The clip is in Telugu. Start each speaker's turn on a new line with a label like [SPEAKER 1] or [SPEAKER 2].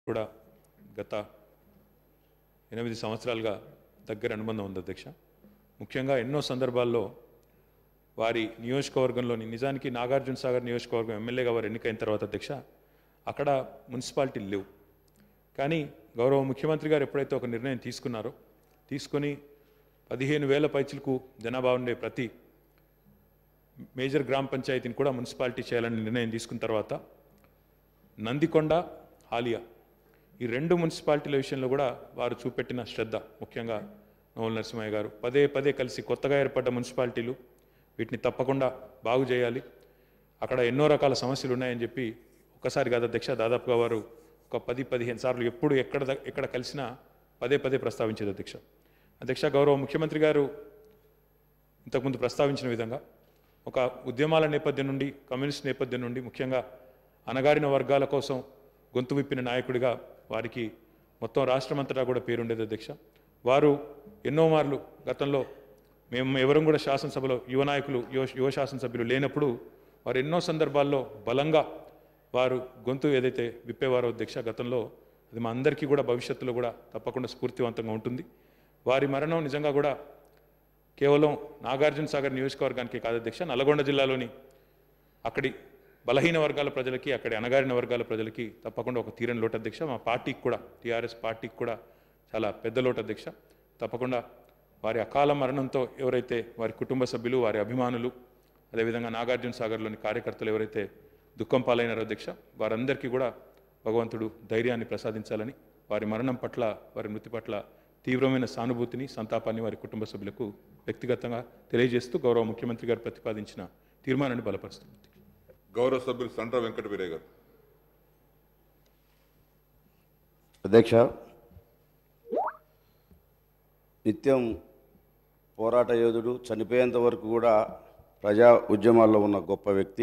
[SPEAKER 1] కూడా గత ఎనిమిది సంవత్సరాలుగా దగ్గర అనుబంధం ఉంది అధ్యక్ష ముఖ్యంగా ఎన్నో సందర్భాల్లో వారి నియోజకవర్గంలోని నిజానికి నాగార్జున సాగర్ నియోజకవర్గం ఎమ్మెల్యేగా వారు ఎన్నికైన తర్వాత అధ్యక్ష అక్కడ మున్సిపాలిటీలు లేవు కానీ గౌరవ ముఖ్యమంత్రి గారు ఎప్పుడైతే ఒక నిర్ణయం తీసుకున్నారో తీసుకొని పదిహేను వేల పైచులకు జనాభా ఉండే ప్రతి మేజర్ గ్రామ పంచాయతీని కూడా మున్సిపాలిటీ చేయాలని నిర్ణయం తీసుకున్న తర్వాత నందికొండ హాలియా ఈ రెండు మున్సిపాలిటీల విషయంలో కూడా వారు చూపెట్టిన శ్రద్ధ ముఖ్యంగా నోవల్ నరసింహయ్య గారు పదే పదే కలిసి కొత్తగా ఏర్పడ్డ మున్సిపాలిటీలు వీటిని తప్పకుండా బాగు చేయాలి అక్కడ ఎన్నో రకాల సమస్యలు ఉన్నాయని చెప్పి ఒకసారి కాదు అధ్యక్ష దాదాపుగా వారు ఒక పది పదిహేను సార్లు ఎప్పుడు ఎక్కడ ద- ఎక్కడ కలిసినా పదే పదే ప్రస్తావించేది అధ్యక్ష అధ్యక్ష గౌరవ ముఖ్యమంత్రి గారు ఇంతకుముందు ప్రస్తావించిన విధంగా ఒక ఉద్యమాల నేపథ్యం నుండి కమ్యూనిస్ట్ నేపథ్యం నుండి ముఖ్యంగా అణగారిన వర్గాల కోసం గొంతు విప్పిన నాయకుడిగా వారికి మొత్తం రాష్ట్రమంతటా కూడా పేరుండేది అధ్యక్ష వారు ఎన్నో మార్లు గతంలో మేము ఎవరం కూడా శాసనసభలో యువ నాయకులు యువ యువ శాసనసభ్యులు లేనప్పుడు వారు ఎన్నో సందర్భాల్లో బలంగా వారు గొంతు ఏదైతే విప్పేవారో అధ్యక్ష గతంలో అది మా అందరికీ కూడా భవిష్యత్తులో కూడా తప్పకుండా స్ఫూర్తివంతంగా ఉంటుంది వారి మరణం నిజంగా కూడా కేవలం నాగార్జున సాగర్ నియోజకవర్గానికి కాదు అధ్యక్ష నల్గొండ జిల్లాలోని అక్కడి బలహీన వర్గాల ప్రజలకి అక్కడి అణగారిన వర్గాల ప్రజలకి తప్పకుండా ఒక తీరని లోటు అధ్యక్ష మా పార్టీకి కూడా టీఆర్ఎస్ పార్టీకి కూడా చాలా పెద్ద లోటు అధ్యక్ష తప్పకుండా వారి అకాల మరణంతో ఎవరైతే వారి కుటుంబ సభ్యులు వారి అభిమానులు అదేవిధంగా నాగార్జున సాగర్లోని కార్యకర్తలు ఎవరైతే దుఃఖం పాలైనారో అధ్యక్ష వారందరికీ కూడా భగవంతుడు ధైర్యాన్ని ప్రసాదించాలని వారి మరణం పట్ల వారి మృతి పట్ల తీవ్రమైన సానుభూతిని సంతాపాన్ని వారి కుటుంబ సభ్యులకు వ్యక్తిగతంగా తెలియజేస్తూ గౌరవ ముఖ్యమంత్రి గారు ప్రతిపాదించిన తీర్మానాన్ని బలపరుస్తుంది
[SPEAKER 2] గౌరవ సభ్యులు సండ్ర వెంకట వీరయ్య గారు
[SPEAKER 3] అధ్యక్ష నిత్యం పోరాట యోధుడు చనిపోయేంత వరకు కూడా ప్రజా ఉద్యమాల్లో ఉన్న గొప్ప వ్యక్తి